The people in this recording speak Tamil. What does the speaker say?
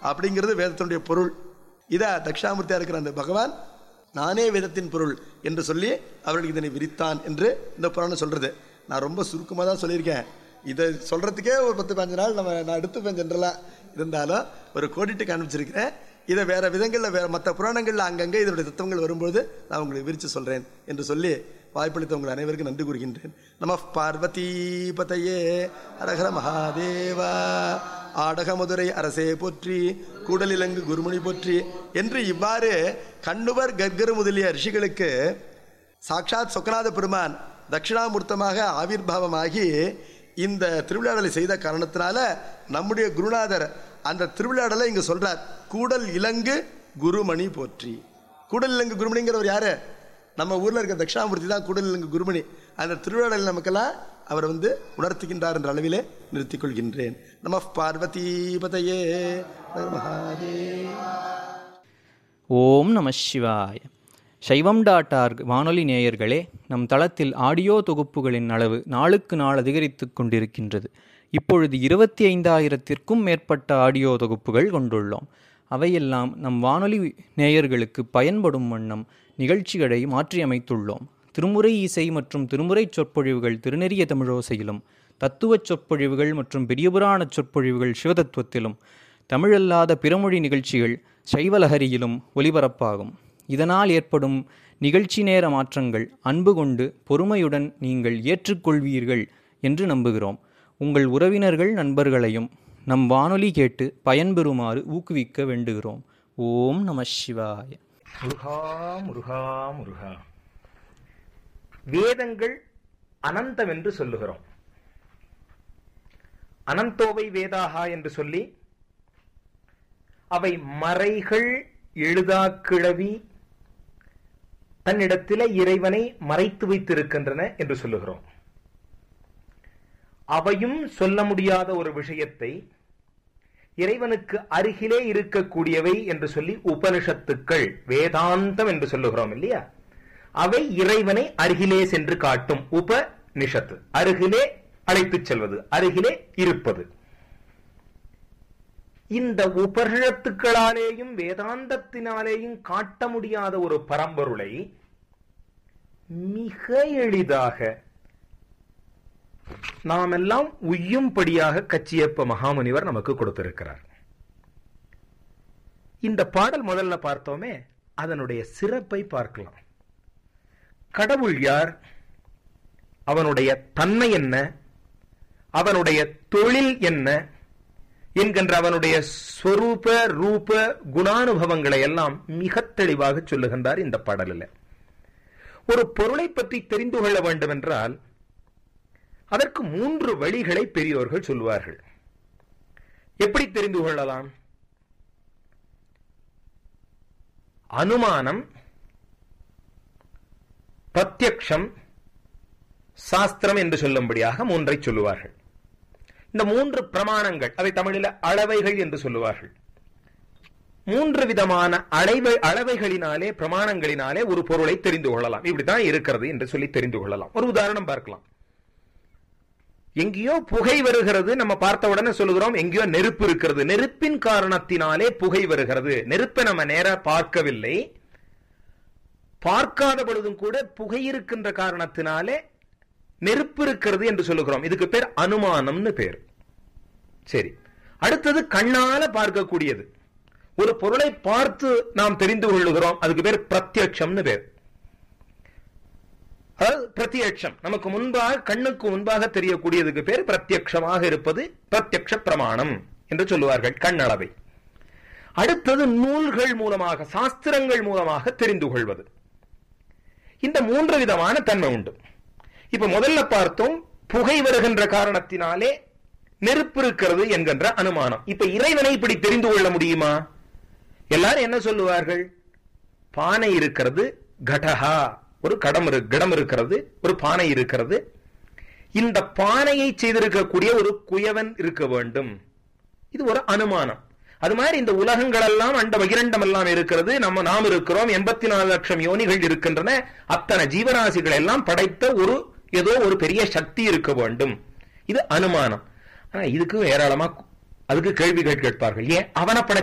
அப்படிங்கிறது வேதத்தினுடைய பொருள் இதா தட்சிணாமூர்த்தியா இருக்கிற அந்த பகவான் நானே வேதத்தின் பொருள் என்று சொல்லி அவர்களுக்கு இதனை விரித்தான் என்று இந்த புராணம் சொல்றது நான் ரொம்ப சுருக்கமாக தான் சொல்லியிருக்கேன் இதை சொல்றதுக்கே ஒரு பத்து பதினஞ்சு நாள் நம்ம நான் எடுத்துப்பேன் ஜென்ரலாக இருந்தாலும் ஒரு கோடிட்டு காண்பிச்சிருக்கிறேன் இதை வேற விதங்களில் வேற மற்ற புராணங்களில் அங்கங்கே இதனுடைய தத்துவங்கள் வரும்பொழுது நான் உங்களுக்கு விரித்து சொல்றேன் என்று சொல்லி வாய்ப்பளித்த உங்கள் அனைவருக்கும் நன்றி கூறுகின்றேன் நம பார்வதி பதையே அரகர மகாதேவா ஆடகமதுரை அரசே போற்றி கூடலிலங்கு குருமணி போற்றி என்று இவ்வாறு கண்ணுவர் கர்கர் முதலிய ரிஷிகளுக்கு சாட்சாத் சொக்கநாத பெருமான் தட்சிணாமூர்த்தமாக ஆவிர்வாவமாகி இந்த திருவிழாடலை செய்த காரணத்தினால நம்முடைய குருநாதர் அந்த திருவிழாடலை இங்க சொல்றார் கூடல் இலங்கு குருமணி போற்றி கூடல் இலங்கு குருமணிங்கிறவர் யாரு நம்ம ஊர்ல இருக்க தட்சிணாமூர்த்தி தான் கூடல் இலங்கு குருமணி அந்த திருவிழாடல் நமக்கெல்லாம் அவர் வந்து உணர்த்துகின்றார் என்ற அளவிலே நிறுத்திக் கொள்கின்றேன் நம பார்வதி பதையே மகாதேவ் ஓம் நம சிவாய சைவம் டாட் ஆர்க் வானொலி நேயர்களே நம் தளத்தில் ஆடியோ தொகுப்புகளின் அளவு நாளுக்கு நாள் அதிகரித்து கொண்டிருக்கின்றது இப்பொழுது இருபத்தி ஐந்தாயிரத்திற்கும் மேற்பட்ட ஆடியோ தொகுப்புகள் கொண்டுள்ளோம் அவையெல்லாம் நம் வானொலி நேயர்களுக்கு பயன்படும் வண்ணம் நிகழ்ச்சிகளை மாற்றியமைத்துள்ளோம் திருமுறை இசை மற்றும் திருமுறைச் சொற்பொழிவுகள் திருநெறிய தமிழோசையிலும் தத்துவச் சொற்பொழிவுகள் மற்றும் பெரியபுராணச் சொற்பொழிவுகள் சிவதத்துவத்திலும் தமிழல்லாத பிறமொழி நிகழ்ச்சிகள் சைவலஹரியிலும் ஒலிபரப்பாகும் இதனால் ஏற்படும் நிகழ்ச்சி நேர மாற்றங்கள் அன்பு கொண்டு பொறுமையுடன் நீங்கள் ஏற்றுக்கொள்வீர்கள் என்று நம்புகிறோம் உங்கள் உறவினர்கள் நண்பர்களையும் நம் வானொலி கேட்டு பயன்பெறுமாறு ஊக்குவிக்க வேண்டுகிறோம் ஓம் நம சிவாய முருகா முருகா முருகா வேதங்கள் அனந்தம் என்று சொல்லுகிறோம் அனந்தோவை வேதாகா என்று சொல்லி அவை மறைகள் எழுதா கிழவி தன்னிடத்தில இறைவனை மறைத்து வைத்திருக்கின்றன என்று சொல்லுகிறோம் அவையும் சொல்ல முடியாத ஒரு விஷயத்தை இறைவனுக்கு அருகிலே இருக்கக்கூடியவை என்று சொல்லி உபனிஷத்துக்கள் வேதாந்தம் என்று சொல்லுகிறோம் இல்லையா அவை இறைவனை அருகிலே சென்று காட்டும் உபநிஷத்து அருகிலே அழைத்துச் செல்வது அருகிலே இருப்பது இந்த உபனிஷத்துக்களாலேயும் வேதாந்தத்தினாலேயும் காட்ட முடியாத ஒரு பரம்பொருளை மிக எளிதாக நாம் எல்லாம் உய்யும்படியாக கச்சியப்ப மகாமுனிவர் நமக்கு கொடுத்திருக்கிறார் இந்த பாடல் முதல்ல பார்த்தோமே அதனுடைய சிறப்பை பார்க்கலாம் கடவுள் யார் அவனுடைய தன்மை என்ன அவனுடைய தொழில் என்ன என்கின்ற அவனுடைய ஸ்வரூப ரூப குணானுபவங்களை எல்லாம் மிக தெளிவாக சொல்லுகின்றார் இந்த பாடலில் ஒரு பொருளை பற்றி தெரிந்து கொள்ள வேண்டும் என்றால் அதற்கு மூன்று வழிகளை பெரியோர்கள் சொல்லுவார்கள் எப்படி தெரிந்து கொள்ளலாம் அனுமானம் பிரத்யக்ஷம் சாஸ்திரம் என்று சொல்லும்படியாக மூன்றை சொல்லுவார்கள் இந்த மூன்று பிரமாணங்கள் அதை தமிழில் அளவைகள் என்று சொல்லுவார்கள் மூன்று விதமான அளவை அளவைகளினாலே பிரமாணங்களினாலே ஒரு பொருளை தெரிந்து கொள்ளலாம் இப்படித்தான் இருக்கிறது என்று சொல்லி தெரிந்து கொள்ளலாம் ஒரு உதாரணம் பார்க்கலாம் எங்கேயோ புகை வருகிறது நம்ம பார்த்த உடனே சொல்லுகிறோம் எங்கேயோ நெருப்பு இருக்கிறது நெருப்பின் காரணத்தினாலே புகை வருகிறது நெருப்பை நம்ம நேர பார்க்கவில்லை பார்க்காத பொழுதும் கூட புகை இருக்கின்ற காரணத்தினாலே நெருப்பு இருக்கிறது என்று சொல்லுகிறோம் இதுக்கு பேர் அனுமானம்னு பேர் சரி அடுத்தது கண்ணால பார்க்கக்கூடியது ஒரு பொருளை பார்த்து நாம் தெரிந்து கொள்ளுகிறோம் அதுக்கு பேர் பிரத்யட்சம்னு பேர் அதாவது பிரத்யட்சம் நமக்கு முன்பாக கண்ணுக்கு முன்பாக தெரியக்கூடியதுக்கு பேர் பிரத்யட்சமாக இருப்பது பிரத்யக்ஷ பிரமாணம் என்று சொல்லுவார்கள் கண்ணளவை அடுத்தது நூல்கள் மூலமாக சாஸ்திரங்கள் மூலமாக தெரிந்து கொள்வது இந்த மூன்று விதமான தன்மை உண்டு இப்ப முதல்ல பார்த்தோம் புகை வருகின்ற காரணத்தினாலே நெருப்பு இருக்கிறது என்கின்ற அனுமானம் இப்ப இறைவனை இப்படி தெரிந்து கொள்ள முடியுமா எல்லாரும் என்ன சொல்லுவார்கள் பானை இருக்கிறது கடஹா ஒரு கடம் கடம் இருக்கிறது ஒரு பானை இருக்கிறது இந்த பானையை செய்திருக்கக்கூடிய ஒரு குயவன் இருக்க வேண்டும் இது ஒரு அனுமானம் அது மாதிரி இந்த உலகங்கள் எல்லாம் அண்ட பகிரண்டம் எல்லாம் இருக்கிறது நம்ம நாம் இருக்கிறோம் எண்பத்தி நாலு லட்சம் யோனிகள் இருக்கின்றன அத்தனை ஜீவராசிகள் எல்லாம் படைத்த ஒரு ஏதோ ஒரு பெரிய சக்தி இருக்க வேண்டும் இது அனுமானம் ஆனா இதுக்கு ஏராளமா அதுக்கு கேள்விகள் கேட்பார்கள் ஏன் அவனை படை